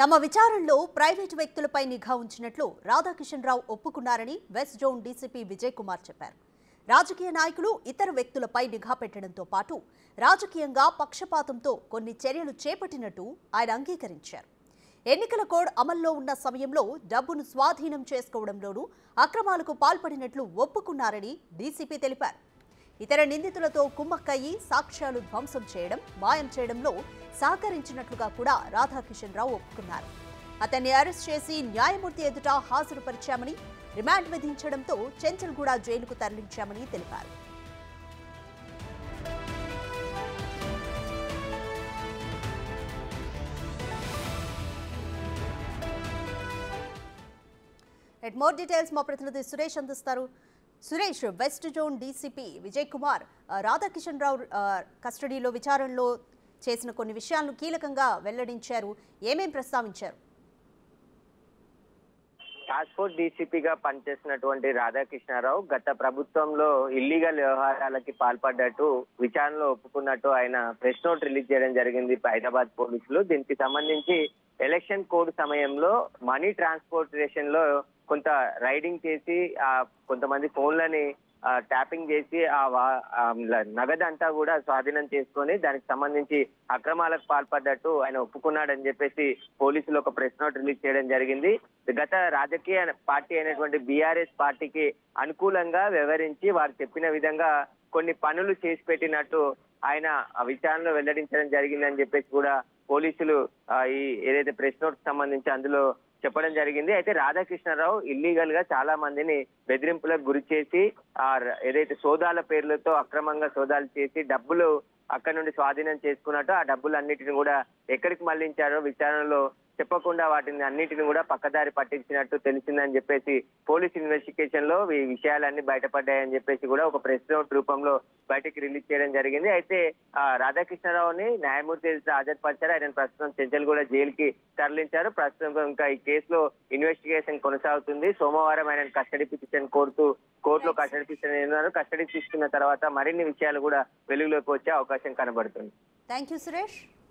తమ విచారణలో ప్రైవేటు వ్యక్తులపై నిఘా ఉంచినట్లు రాధాకిషన్ రావు ఒప్పుకున్నారని west zone DCP Vijay Kumar చెప్పారు రాజకీయ నాయకులు ఇతర వ్యక్తులపై నిఘా పెట్టడంతో పాటు రాజకీయంగా పక్షపాతంతో కొన్ని చర్యలు చేపట్టినట్టు ఆయన అంగీకరించారు ఎన్నికల కోడ్ అమల్లో ఉన్న సమయంలో డబ్బును స్వాధీనం చేసుకోవడంలోనూ అక్రమాలకు పాల్పడినట్లు ఒప్పుకున్నారని డీసీపీ తెలిపారు ఇతర నిందితులతో కుమ్మక్కయ్యి సాక్ష్యాలు ధ్వంసం చేయడం మాయం చేయడంలో సహకరించినట్లుగా కూడా రాధాకిషన్ రావు ఒప్పుకున్నారు అతన్ని అరెస్ట్ చేసి న్యాయమూర్తి ఎదుట హాజరుపరిచామని రిమాండ్ విధించడంతో చెంచల్గూడ జైలుకు తరలించామని తెలిపారు ఎట్ మోర్ డీటెయిల్స్ మా ప్రతినిధి సురేష్ అందిస్తారు Suresh west zone DCP Vijay Kumar ఆ, రాధాకిషన్ రావు ఆ, కస్టడీలో విచారణలో చేసిన కొన్ని విషయాలను కీలకంగా వెల్లడించారు ఏమేం ప్రస్తావించారు టాస్క్ ఫోర్స్ డీసీపీగా పనిచేసినటువంటి రాధాకృష్ణారావు గత ప్రభుత్వంలో ఇల్లీగల్ వ్యవహారాలకి పాల్పడ్డట్టు విచారణలో ఒప్పుకున్నట్టు ఆయన ప్రెస్ నోట్ రిలీజ్ చేయడం జరిగింది హైదరాబాద్ పోలీసులు దీనికి సంబంధించి ఎలక్షన్ కోడ్ సమయంలో మనీ ట్రాన్స్పోర్టేషన్ లో కొంత రైడింగ్ చేసి ఆ కొంతమంది ఫోన్లని ఆ, ట్యాపింగ్ చేసి ఆ వా- ఆ నగదు అంతా కూడా స్వాధీనం చేసుకొని దానికి సంబంధించి అక్రమాలకు పాల్పడ్డట్టు ఆయన ఒప్పుకున్నాడని చెప్పేసి పోలీసులు ఒక ప్రెస్ నోట్ రిలీజ్ చేయడం జరిగింది గత రాజకీయ పార్టీ అయినటువంటి బీఆర్ఎస్ పార్టీకి అనుకూలంగా వ్యవహరించి వారు చెప్పిన విధంగా కొన్ని పనులు చేసి పెట్టినట్టు ఆయన ఆ విచారణలో వెల్లడించడం జరిగిందని చెప్పేసి కూడా పోలీసులు ఆ, ఈ ఏదైతే ప్రెస్ నోట్ సంబంధించి అందులో చెప్పడం జరిగింది అయితే రాధాకృష్ణారావు ఇల్లీగల్ గా చాలా మందిని బెదిరింపులకు గురి చేసి ఆ ర- ఏదైతే సోదాల పేర్లతో అక్రమంగా సోదాలు చేసి డబ్బులు అక్కడ నుండి స్వాధీనం చేసుకున్నట్టు ఆ డబ్బులు అన్నిటిని కూడా ఎక్కడికి మళ్లించారో విచారణలో చెప్పకుండా వాటిని అన్నిటిని కూడా పక్కదారి పట్టించినట్టు తెలిసిందని చెప్పేసి పోలీస్ ఇన్వెస్టిగేషన్ లో ఈ విషయాలన్నీ బయటపడ్డాయని చెప్పేసి కూడా ఒక ప్రెస్ నోట్ రూపంలో బయటకు రిలీజ్ చేయడం జరిగింది అయితే ఆ రాధాకృష్ణారావుని న్యాయమూర్తి ఎదుట హాజరుపరిచారు ఆయన ప్రస్తుతం చెంచల్ కూడా జైలుకి తరలించారు ప్రస్తుతం ఇంకా ఈ కేసులో ఇన్వెస్టిగేషన్ కొనసాగుతుంది సోమవారం ఆయన కస్టడీ పిటిషన్ కోరుతూ కోర్టులో కస్టడీ పిటిషన్ ఉన్నారు కస్టడీ తీసుకున్న తర్వాత మరిన్ని విషయాలు కూడా వెలుగులోకి వచ్చే అవకాశం కనబడుతుంది థ్యాంక్ యూ సురేష్